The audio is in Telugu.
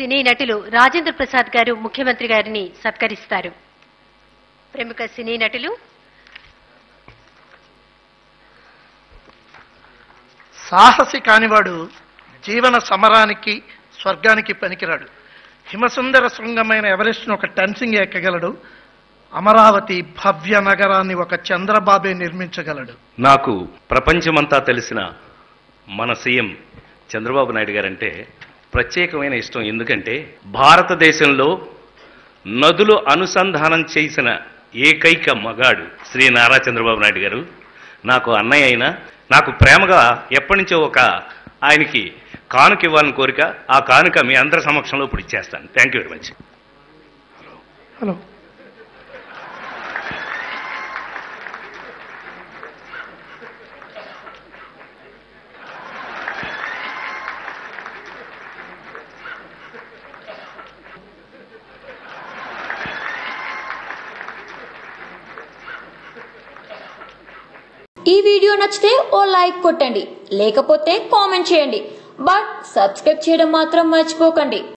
సినీ నటులు రాజేంద్ర ప్రసాద్ గారు ముఖ్యమంత్రి గారిని సత్కరిస్తారు ప్రముఖ సినీ నటులు సాహసి కానివాడు జీవన సమరానికి స్వర్గానికి పనికిరాడు హిమసుందర శృంగమైన ఎవరెస్ట్ను ఒక టెన్సింగ్ ఎక్కగలడు అమరావతి భవ్య నగరాన్ని ఒక చంద్రబాబే నిర్మించగలడు నాకు ప్రపంచమంతా తెలిసిన మన సీఎం చంద్రబాబు నాయుడు గారంటే ప్రత్యేకమైన ఇష్టం ఎందుకంటే భారతదేశంలో నదులు అనుసంధానం చేసిన ఏకైక మగాడు శ్రీ నారా చంద్రబాబు నాయుడు గారు నాకు అన్నయ్య అయినా నాకు ప్రేమగా ఎప్పటి నుంచో ఒక ఆయనకి కానుక ఇవ్వాలని కోరిక ఆ కానుక మీ అందరి సమక్షంలో ఇప్పుడు ఇచ్చేస్తాను thank you very much hello ఈ వీడియో నచ్చితే ఓ లైక్ కొట్టండి లేకపోతే కామెంట్ చేయండి బట్ సబ్స్క్రైబ్ చేయడం మాత్రం మర్చిపోకండి